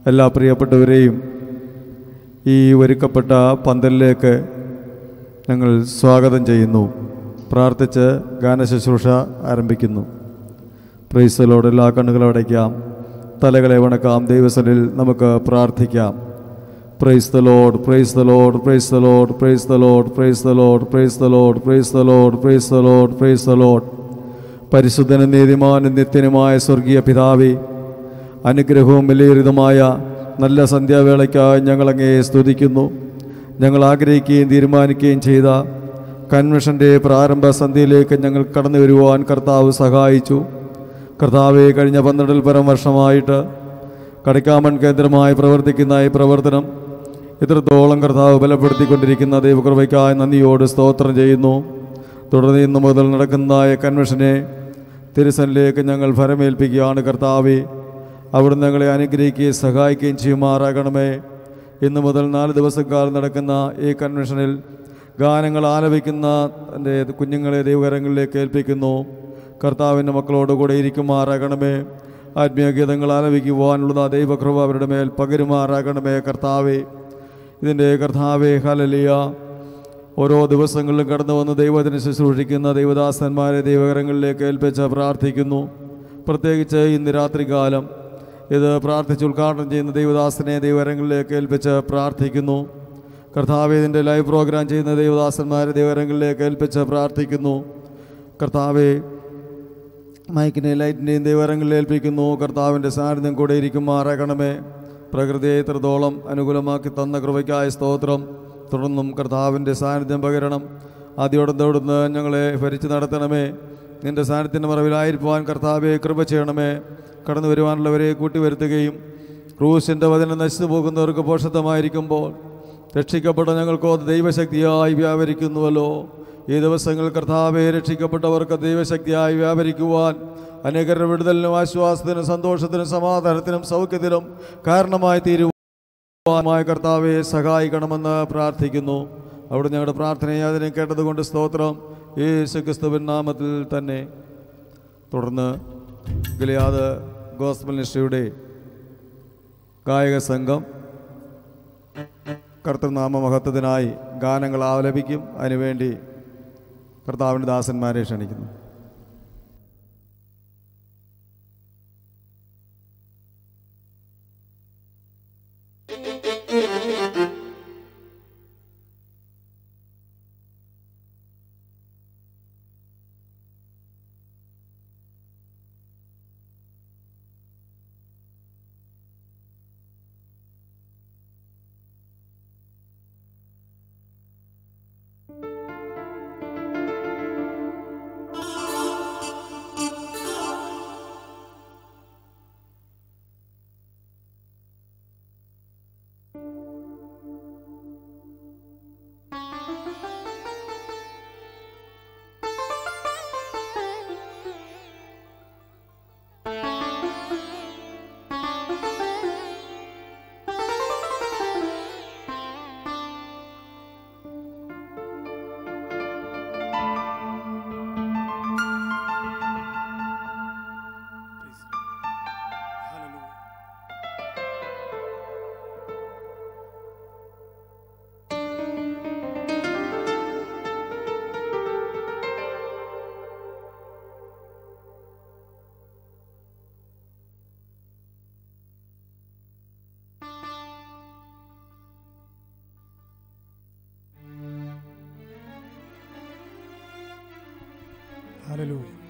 എല്ലാ പ്രിയപ്പെട്ടവരെയും ഈ ഒരുക്കപ്പെട്ട പന്തലിലേക്ക് ഞങ്ങൾ സ്വാഗതം ചെയ്യുന്നു പ്രാർത്ഥിച്ച് ഗാനശുശ്രൂഷ ആരംഭിക്കുന്നു പ്രൈസലോട് എല്ലാ കണ്ണുകളും അടയ്ക്കാം തലകളെ വണക്കാം ദൈവസനിൽ നമുക്ക് പ്രാർത്ഥിക്കാം praise the lord praise the lord praise the lord praise the lord praise the lord praise the lord praise the lord praise the lord praise the lord പരിശുദ്ധനും നീതിമാനും നിത്യനുമായ സ്വർഗീയ പിതാവേ അനുഗ്രഹവും വിലയേറിയതുമായ നല്ല സന്ധ്യാവേളയ്ക്കായി ഞങ്ങളങ്ങേ സ്തുതിക്കുന്നു ഞങ്ങൾ ആഗ്രഹിക്കുകയും തീരുമാനിക്കുകയും ചെയ്ത കൺവെൻഷൻ്റെ പ്രാരംഭ സന്ധ്യയിലേക്ക് ഞങ്ങൾ കടന്നു വരുവാൻ കർത്താവ് സഹായിച്ചു കർത്താവെ കഴിഞ്ഞ പന്ത്രണ്ടിൽ പരം വർഷമായിട്ട് കടക്കാമൺ കേന്ദ്രമായി പ്രവർത്തിക്കുന്ന ഈ പ്രവർത്തനം ഇത്രത്തോളം കർത്താവ് ബലപ്പെടുത്തിക്കൊണ്ടിരിക്കുന്ന ദൈവകൃപയ്ക്കായി നന്ദിയോട് സ്തോത്രം ചെയ്യുന്നു തുടർന്ന് ഇന്നു മുതൽ നടക്കുന്ന ഈ കൺവെൻഷനെ തിരുസനിലേക്ക് ഞങ്ങൾ ഫലമേൽപ്പിക്കുകയാണ് കർത്താവെ അവിടുന്ന് ഞങ്ങളെ അനുഗ്രഹിക്കുകയും സഹായിക്കുകയും ചെയ്യുമാറാകണമേ ഇന്നു മുതൽ നാല് ദിവസക്കാലം നടക്കുന്ന ഈ കൺവെൻഷനിൽ ഗാനങ്ങൾ ആലപിക്കുന്ന എൻ്റെ കുഞ്ഞുങ്ങളെ ദൈവകരങ്ങളിലേക്ക് ഏൽപ്പിക്കുന്നു കർത്താവിൻ്റെ മക്കളോട് കൂടെ ഇരിക്കുമാറാകണമേ ആത്മീയ ഗീതങ്ങൾ ആലപിക്കുവാനുള്ള ദൈവകൃപ അവരുടെ മേൽ പകരുമാറാകണമേ കർത്താവേ ഇതിൻ്റെ കർത്താവേ ഹലലിയ ഓരോ ദിവസങ്ങളിലും കടന്നു വന്ന് ദൈവത്തിന് ശുശ്രൂഷിക്കുന്ന ദൈവദാസന്മാരെ ദൈവകരങ്ങളിലേക്ക് ഏൽപ്പിച്ച് പ്രാർത്ഥിക്കുന്നു പ്രത്യേകിച്ച് ഇന്ന് രാത്രികാലം ഇത് പ്രാർത്ഥിച്ച് ഉദ്ഘാടനം ചെയ്യുന്ന ദൈവദാസനെ ദൈവകരങ്ങളിലേക്ക് ഏൽപ്പിച്ച് പ്രാർത്ഥിക്കുന്നു കർത്താവ് ഇതിൻ്റെ ലൈവ് പ്രോഗ്രാം ചെയ്യുന്ന ദൈവദാസന്മാരെ ദൈവകരങ്ങളിലേക്ക് ഏൽപ്പിച്ച് പ്രാർത്ഥിക്കുന്നു കർത്താവെ മൈക്കിനെ ലൈറ്റിൻ്റെയും ദൈവകരങ്ങളിൽ ഏൽപ്പിക്കുന്നു കർത്താവിൻ്റെ സാന്നിധ്യം കൂടെ ഇരിക്കുമാറാകണമേ പ്രകൃതിയെ ഇത്രത്തോളം അനുകൂലമാക്കി തന്ന കൃപയ്ക്കായ സ്തോത്രം തുടർന്നും കർത്താവിൻ്റെ സാന്നിധ്യം പകരണം ആദ്യോടത്തോടുന്ന് ഞങ്ങളെ ഭരിച്ച് നടത്തണമേ നിന്റെ സാന്നിധ്യത്തിൻ്റെ മറവിലായിരിക്കുവാൻ കർത്താവെ കൃപ ചെയ്യണമേ കടന്നു വരുവാനുള്ളവരെ കൂട്ടിവരുത്തുകയും ക്രൂശിൻ്റെ വചനം നശിച്ചു പോകുന്നവർക്ക് പോഷത്വമായിരിക്കുമ്പോൾ രക്ഷിക്കപ്പെട്ട ഞങ്ങൾക്കോ അത് ദൈവശക്തിയായി വ്യാപരിക്കുന്നുവല്ലോ ഈ ദിവസങ്ങൾ കർത്താവെ രക്ഷിക്കപ്പെട്ടവർക്ക് ദൈവശക്തിയായി വ്യാപരിക്കുവാൻ അനേകരുടെ വിടുതലിനും ആശ്വാസത്തിനും സന്തോഷത്തിനും സമാധാനത്തിനും സൗഖ്യത്തിനും കാരണമായി തീരുവാനുമായ കർത്താവെ സഹായിക്കണമെന്ന് പ്രാർത്ഥിക്കുന്നു അവിടെ ഞങ്ങളുടെ പ്രാർത്ഥനയെ അതിനെ കേട്ടതുകൊണ്ട് സ്തോത്രം യേശു ക്രിസ്തുവിൻ നാമത്തിൽ തന്നെ തുടർന്ന് ഗിലിയാദ് ഗോസ്ബൽ നിഷ്ഠയുടെ ഗായക സംഘം കർത്തൃനാമ മഹത്വത്തിനായി ഗാനങ്ങൾ ആലപിക്കും അതിനുവേണ്ടി കർത്താവിൻ്റെ ദാസന്മാരെ ക്ഷണിക്കുന്നു Hallelujah.